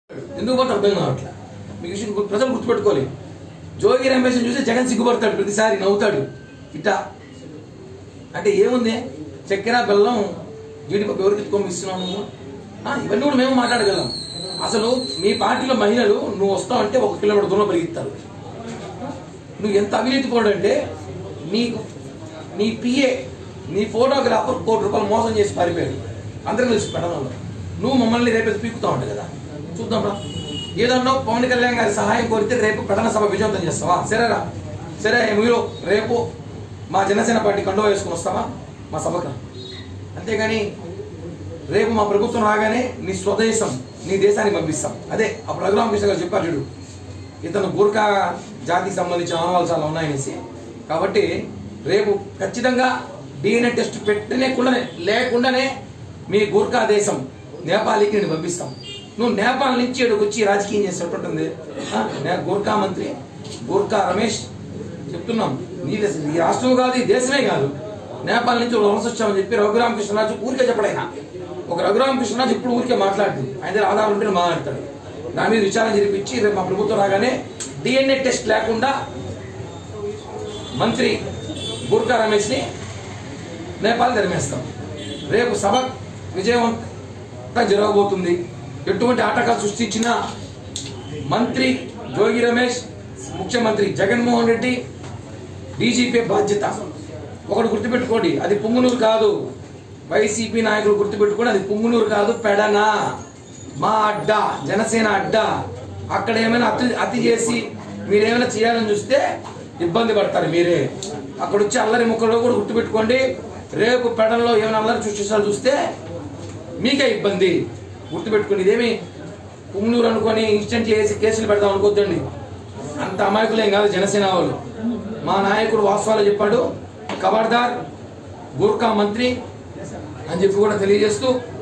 ఎందుకు పోతే అర్థం కావట్లే మీకు విషయం గు- ప్రజలు గుర్తుపెట్టుకోవాలి జోగి రమేష్ చూసి జగన్ సిగ్గుపడతాడు ప్రతిసారి నవ్వుతాడు ఇట్టా అంటే ఏముంది చక్కెర బెల్లం జీడిపప్పు ఎవరికి ఎత్తుకొని ఇస్తున్నావు నువ్వు ఆ, ఇవన్నీ కూడా మేము మాట్లాడగలం అసలు మీ పార్టీలో మహిళలు నువ్వు వస్తావు అంటే ఒక కిలోమీటర్ దూరం పరిగెత్తారు నువ్వు ఎంత అవినీతి పోడు అంటే నీకు నీ పిఏ నీ ఫోటోగ్రాఫర్ కోటి రూపాయలు మోసం చేసి పారిపోయాడు అందరం కలిసి పెడదాంలో నువ్వు మమ్మల్ని రేపు పీకుతా ఉంటావు కదా చూద్దాం రా ఏదన్నా పవన్ కళ్యాణ్ గారి సహాయం కోరితే రేపు ప్రధాన సభ విజయవంతం చేస్తావా సరేరా సరే మీరు రేపు మా జనసేన పార్టీ కండువా వేసుకుని వస్తావా మా సభకు అంతేగాని రేపు మా ప్రభుత్వం రాగానే నీ స్వదేశం నీ దేశానికి పంపిస్తాం అదే అప్పుడు రఘురామకృష్ణ గారు చెప్పారు చూడు ఇతను గూర్ఖా జాతికి సంబంధించిన ఆనవాళ్ళు చాలా ఉన్నాయనేసి కాబట్టి రేపు ఖచ్చితంగా డిఎన్ఏ టెస్ట్ పెట్టలేకుండానే లేకుండానే మీ గూర్ఖా దేశం నేపాల్కి నేను పంపిస్తాం నువ్వు నేపాల్ నుంచి ఇక్కడికి వచ్చి రాజకీయం చేసినట్టుంటుంది ఆ, నే- గూర్ఖా మంత్రి గూర్ఖా రమేష్ చెప్తున్నాం నీ దేశం ఈ రాష్ట్రం కాదు ఈ దేశమే కాదు నేపాల్ నుంచి ఒక వలస వచ్చామని చెప్పి రఘురామకృష్ణరాజు ఊరికే చెప్పడైనా ఒక రఘురామకృష్ణరాజు ఇప్పుడు ఊరికే మాట్లాడుతూ ఆయన దగ్గర ఆధారం ఉంటే మాట్లాడతాడు దాని మీద విచారణ జరిపించి రేపు మా ప్రభుత్వం రాగానే డిఎన్ఏ టెస్ట్ లేకుండా మంత్రి గూర్ఖా రమేష్ని నేపాల్ తరిమేస్తాం రేపు సభ విజయవంతంగా జరగబోతుంది ఎటువంటి ఆటకాలు సృష్టించిన మంత్రి జోగి రమేష్ ముఖ్యమంత్రి జగన్మోహన్ రెడ్డి డీజీపీ బాధ్యత ఒకటి గుర్తుపెట్టుకోండి అది పుంగునూరు కాదు వైసీపీ నాయకులు గుర్తుపెట్టుకోండి అది పుంగునూరు కాదు పెడన మా అడ్డ జనసేన అడ్డ అక్కడ ఏమైనా అతి అతి చేసి మీరేమైనా చేయాలని చూస్తే ఇబ్బంది పడతారు మీరే అక్కడ వచ్చి అల్లరి ముక్కలు కూడా గుర్తుపెట్టుకోండి రేపు పెడల్లో ఏమైనా అల్లరి సృష్టించాలి చూస్తే మీకే ఇబ్బంది గుర్తుపెట్టుకోండి ఇదేమి పుంగునూరు అనుకొని ఇన్స్టెంట్ చేసి కేసులు పెడదాం అనుకోద్దండి అంత అమాయకులేం కాదు జనసేన వాళ్ళు మా నాయకుడు వాస్తవాలు చెప్పాడు ఖబర్దార్ గూర్ఖా మంత్రి అని చెప్పి కూడా తెలియజేస్తూ